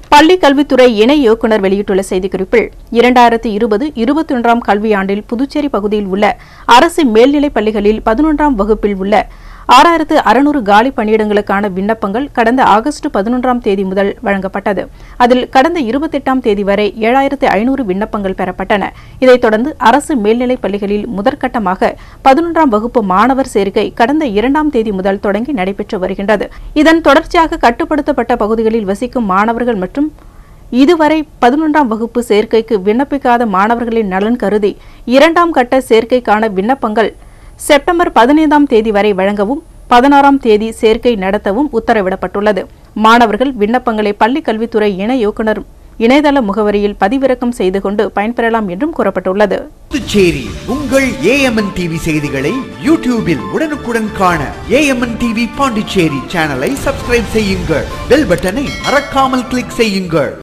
பள்ளி கல்வித்துறை இணை இயக்குநர் வெளியிட்டுள்ள செய்திக்குறிப்பில் இரண்டாயிரத்தி இருபது இருபத்தி ஒன்றாம் கல்வியாண்டில் புதுச்சேரி பகுதியில் உள்ள அரசு மேல்நிலைப் பள்ளிகளில் பதினொன்றாம் வகுப்பில் உள்ள ஆறாயிரத்து அறுநூறு காலி பணியிடங்களுக்கான விண்ணப்பங்கள் கடந்த ஆகஸ்ட் பதினொன்றாம் தேதி முதல் வழங்கப்பட்டது அதில் கடந்த இருபத்தெட்டாம் தேதி வரை ஏழாயிரத்து ஐநூறு விண்ணப்பங்கள் பெறப்பட்டன இதைத் தொடர்ந்து அரசு மேல்நிலைப் பள்ளிகளில் முதற்கட்டமாக பதினொன்றாம் வகுப்பு மாணவர் சேர்க்கை கடந்த இரண்டாம் தேதி முதல் தொடங்கி நடைபெற்று வருகின்றது இதன் தொடர்ச்சியாக கட்டுப்படுத்தப்பட்ட பகுதிகளில் வசிக்கும் மாணவர்கள் மற்றும் இதுவரை பதினொன்றாம் வகுப்பு சேர்க்கைக்கு விண்ணப்பிக்காத மாணவர்களின் நலன் கருதி இரண்டாம் கட்ட சேர்க்கைக்கான விண்ணப்பங்கள் செப்டம்பர் பதினைந்தாம் தேதி வரை வழங்கவும் பதினாறாம் தேதி சேர்க்கை நடத்தவும் உத்தரவிடப்பட்டுள்ளது மாணவர்கள் விண்ணப்பங்களை பள்ளிக் கல்வித்துறை இணை இயக்குநர் இணையதள முகவரியில் பதிவிறக்கம் செய்து கொண்டு பயன்பெறலாம் என்றும் கூறப்பட்டுள்ளது புதுச்சேரி உங்கள் ஏஎம்என் டிவி செய்திகளை யூடியூபில் உடனுக்குடன் காண ஏஎம்என் டிவி பாண்டிச்சேரி சேனலை சப்ஸ்கிரைப் செய்யுங்கள் பெல் பட்டனை மறக்காமல் கிளிக் செய்யுங்கள்